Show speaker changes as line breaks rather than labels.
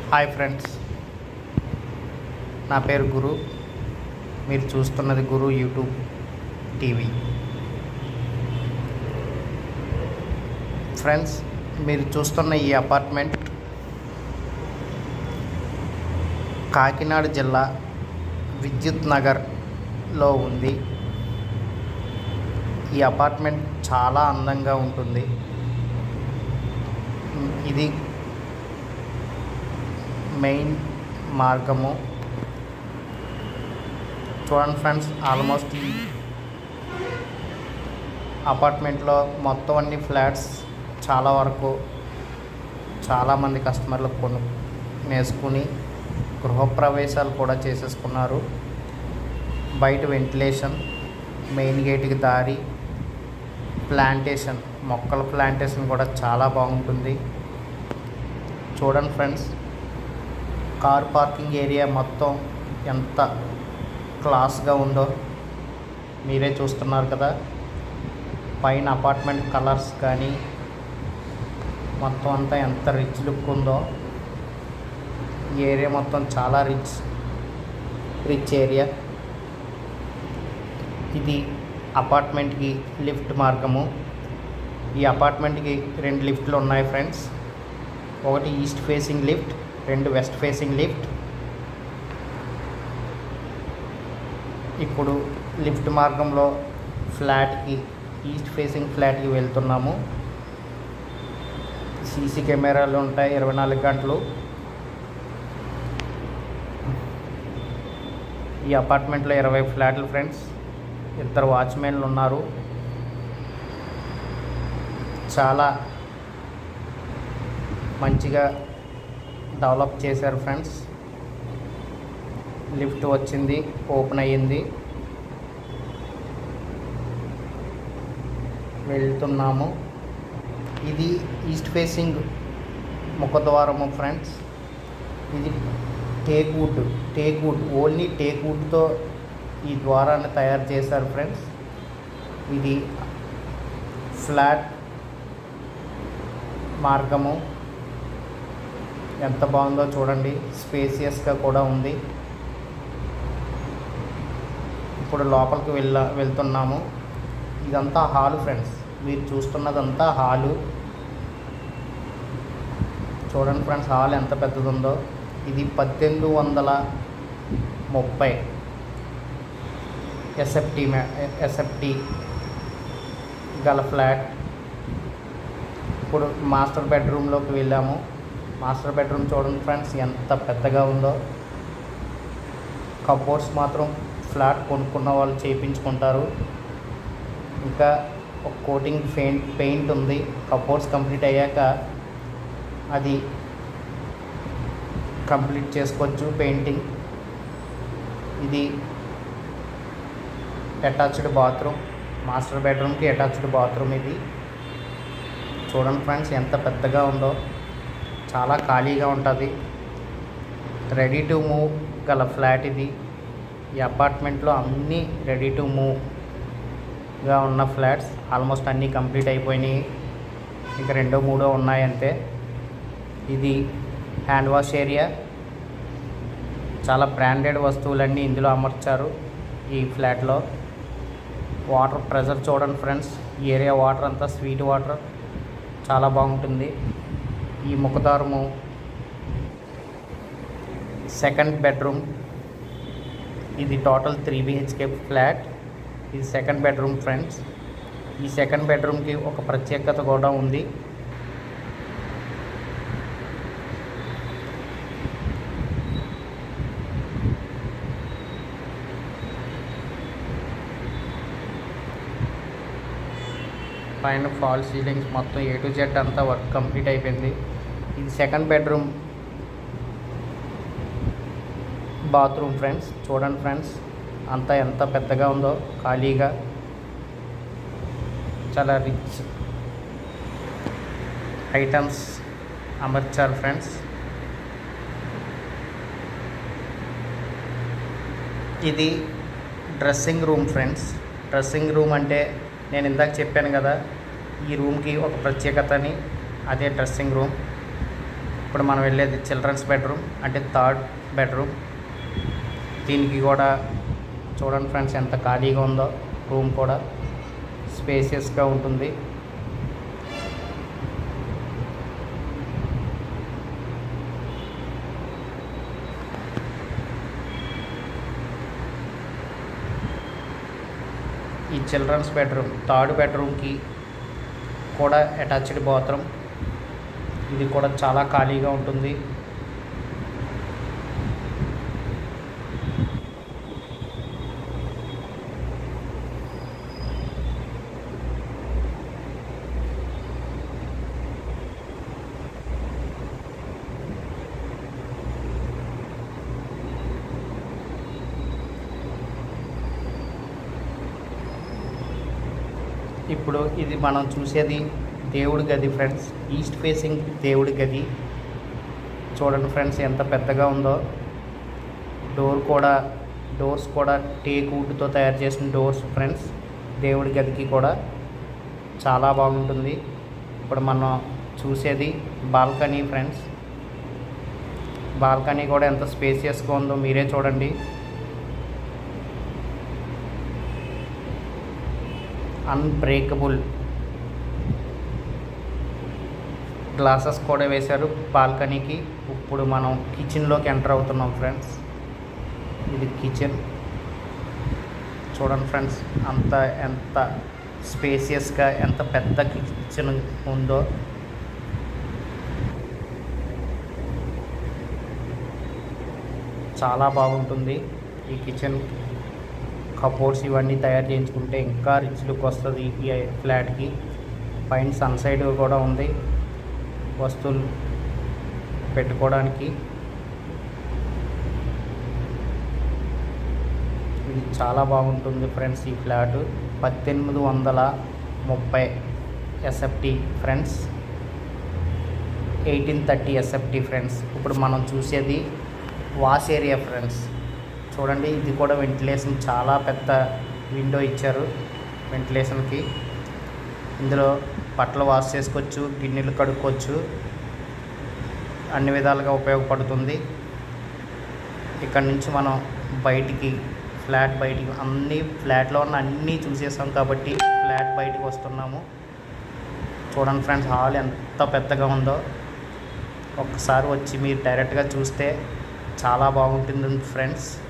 hi friends నా పేరు గురు మీరు చూస్తున్నది గురు యూట్యూబ్ టీవీ ఫ్రెండ్స్ మీరు చూస్తున్న ఈ అపార్ట్మెంట్ కాకినాడ జిల్లా విద్యుత్ నగర్లో ఉంది ఈ అపార్ట్మెంట్ చాలా అందంగా ఉంటుంది ఇది మెయిన్ మార్గము చూడండి ఫ్రెండ్స్ ఆల్మోస్ట్ ఈ అపార్ట్మెంట్లో మొత్తం అన్ని ఫ్లాట్స్ చాలా వరకు చాలామంది కస్టమర్లు కొను నేసుకుని గృహప్రవేశాలు కూడా చేసేసుకున్నారు బయట వెంటిలేషన్ మెయిన్ గేట్కి దారి ప్లాంటేషన్ మొక్కల ప్లాంటేషన్ కూడా చాలా బాగుంటుంది చూడండి ఫ్రెండ్స్ కార్ పార్కింగ్ ఏరియా మొత్తం ఎంత క్లాస్గా ఉందో మీరే చూస్తున్నారు కదా పైన అపార్ట్మెంట్ కలర్స్ కానీ మొత్తం అంతా ఎంత రిచ్ లుక్ ఉందో ఈ ఏరియా మొత్తం చాలా రిచ్ రిచ్ ఏరియా ఇది అపార్ట్మెంట్కి లిఫ్ట్ మార్గము ఈ అపార్ట్మెంట్కి రెండు లిఫ్ట్లు ఉన్నాయి ఫ్రెండ్స్ ఒకటి ఈస్ట్ ఫేసింగ్ లిఫ్ట్ రెండు వెస్ట్ ఫేసింగ్ లిఫ్ట్ ఇప్పుడు లిఫ్ట్ మార్గంలో ఫ్లాట్కి ఈస్ట్ ఫేసింగ్ ఫ్లాట్కి వెళ్తున్నాము సీసీ కెమెరాలు ఉంటాయి ఇరవై నాలుగు గంటలు ఈ అపార్ట్మెంట్లో ఇరవై ఫ్లాట్లు ఫ్రెండ్స్ ఇద్దరు వాచ్మెన్లు ఉన్నారు చాలా మంచిగా డెవలప్ చేశారు ఫ్రెండ్స్ లిఫ్ట్ వచ్చింది ఓపెన్ అయ్యింది వెళ్తున్నాము ఇది ఈస్ట్ ఫేసింగ్ ముఖద్వారము ఫ్రెండ్స్ ఇది teak wood teak wood only teak వుడ్తో ఈ ద్వారాన్ని తయారు చేశారు ఫ్రెండ్స్ ఇది ఫ్లాట్ మార్గము ఎంత బాగుందో చూడండి స్పేసియస్గా కూడా ఉంది ఇప్పుడు లోపలికి వెళ్ళ వెళ్తున్నాము ఇదంతా హాలు ఫ్రెండ్స్ మీరు చూస్తున్నదంతా హాలు చూడండి ఫ్రెండ్స్ హాల్ ఎంత పెద్దది ఉందో ఇది పద్దెనిమిది వందల ముప్పై ఎస్ఎఫ్టీ మ్యా ఎస్ఎఫ్టీ గల ఫ్లాట్ ఇప్పుడు మాస్టర్ బెడ్రూమ్లోకి వెళ్ళాము మాస్టర్ బెడ్రూమ్ చూడండి ఫ్రెండ్స్ ఎంత పెద్దగా ఉందో కబోర్డ్స్ మాత్రం ఫ్లాట్ కొనుక్కున్న వాళ్ళు చేయించుకుంటారు ఇంకా ఒక కోటింగ్ పెయింట్ పెయింట్ ఉంది కబోర్డ్స్ కంప్లీట్ అయ్యాక అది కంప్లీట్ చేసుకోవచ్చు పెయింటింగ్ ఇది అటాచ్డ్ బాత్రూమ్ మాస్టర్ బెడ్రూమ్కి అటాచ్డ్ బాత్రూమ్ ఇది చూడండి ఫ్రెండ్స్ ఎంత పెద్దగా ఉందో చాలా ఖాళీగా ఉంటుంది రెడీ టు మూవ్ గల ఫ్లాట్ ఇది ఈ అపార్ట్మెంట్లో అన్నీ రెడీ టు మూవ్గా ఉన్న ఫ్లాట్స్ ఆల్మోస్ట్ అన్నీ కంప్లీట్ అయిపోయినాయి ఇంకా రెండో మూడో ఉన్నాయంతే ఇది హ్యాండ్ వాష్ ఏరియా చాలా బ్రాండెడ్ వస్తువులన్నీ ఇందులో అమర్చారు ఈ ఫ్లాట్లో వాటర్ ప్రెజర్ చూడండి ఫ్రెండ్స్ ఈ ఏరియా వాటర్ అంతా స్వీట్ వాటర్ చాలా బాగుంటుంది ఈ ముఖదారము సెకండ్ బెడ్రూమ్ ఇది టోటల్ త్రీ బిహెచ్కే ఫ్లాట్ ఇది సెకండ్ బెడ్రూమ్ ఫ్రెండ్స్ ఈ సెకండ్ బెడ్రూమ్కి ఒక ప్రత్యేకత కూడా ఉంది పైన ఫాల్ సీలింగ్స్ మొత్తం ఏ టు జెడ్ అంతా వర్క్ కంప్లీట్ అయిపోయింది ఇది సెకండ్ బెడ్రూమ్ బాత్రూమ్ ఫ్రెండ్స్ చూడండి ఫ్రెండ్స్ అంతా ఎంత పెద్దగా ఉందో ఖాళీగా చాలా రిచ్ ఐటమ్స్ అమర్చారు ఫ్రెండ్స్ ఇది dressing room friends dressing room అంటే నేను ఇందాక చెప్పాను కదా ఈ రూమ్కి ఒక ప్రత్యేకత అని అదే డ్రెస్సింగ్ రూమ్ ఇప్పుడు మనం వెళ్ళేది చిల్డ్రన్స్ బెడ్రూమ్ అంటే థర్డ్ బెడ్రూమ్ దీనికి కూడా చూడండి ఫ్రెండ్స్ ఎంత ఖాళీగా ఉందో రూమ్ కూడా స్పేసియస్గా ఉంటుంది ఈ చిల్డ్రన్స్ బెడ్రూమ్ థర్డ్ బెడ్రూమ్కి కూడా అటాచ్డ్ బాత్రూమ్ ఇది కూడా చాలా ఖాళీగా ఉంటుంది ఇప్పుడు ఇది మనం చూసేది దేవుడి గది ఫ్రెండ్స్ ఈస్ట్ ఫేసింగ్ దేవుడి గది చూడండి ఫ్రెండ్స్ ఎంత పెద్దగా ఉందో డోర్ కూడా డోర్స్ కూడా టేక్ వుడ్తో తయారు చేసిన డోర్స్ ఫ్రెండ్స్ దేవుడి గదికి కూడా చాలా బాగుంటుంది ఇప్పుడు మనం చూసేది బాల్కనీ ఫ్రెండ్స్ బాల్కనీ కూడా ఎంత స్పేసియస్గా ఉందో మీరే చూడండి అన్బ్రేకబుల్ గ్లాసెస్ కూడా వేశారు బాల్కనీకి ఇప్పుడు మనం కిచెన్లోకి ఎంటర్ అవుతున్నాం ఫ్రెండ్స్ ఇది కిచెన్ చూడండి ఫ్రెండ్స్ అంత ఎంత స్పేసియస్గా ఎంత పెద్ద కిచెన్ ఉందో చాలా బాగుంటుంది ఈ కిచెన్ కబోర్డ్స్ ఇవన్నీ తయారు చేయించుకుంటే ఇంకా రిచ్ లుక్ వస్తుంది ఈ ఫ్లాట్కి పైన సన్ సైడ్ కూడా ఉంది వస్తువులు పెట్టుకోవడానికి ఇది చాలా బాగుంటుంది ఫ్రెండ్స్ ఈ ఫ్లాట్ పద్దెనిమిది వందల ముప్పై SFT friends eighteen thirty SFT friends ఇప్పుడు మనం చూసేది వాష్ ఏరియా ఫ్రెండ్స్ చూడండి ఇది కూడా వెంటిలేషన్ చాలా పెద్ద విండో ఇచ్చారు వెంటిలేషన్కి ఇందులో బట్టలు వాష్ చేసుకోవచ్చు గిన్నెలు కడుక్కోవచ్చు అన్ని విధాలుగా ఉపయోగపడుతుంది ఇక్కడ నుంచి మనం బయటికి ఫ్లాట్ బయటికి అన్ని ఫ్లాట్లో ఉన్న అన్నీ చూసేసాం కాబట్టి ఫ్లాట్ బయటికి వస్తున్నాము చూడండి ఫ్రెండ్స్ హాల్ ఎంత పెద్దగా ఉందో ఒక్కసారి వచ్చి మీరు డైరెక్ట్గా చూస్తే చాలా బాగుంటుంది ఫ్రెండ్స్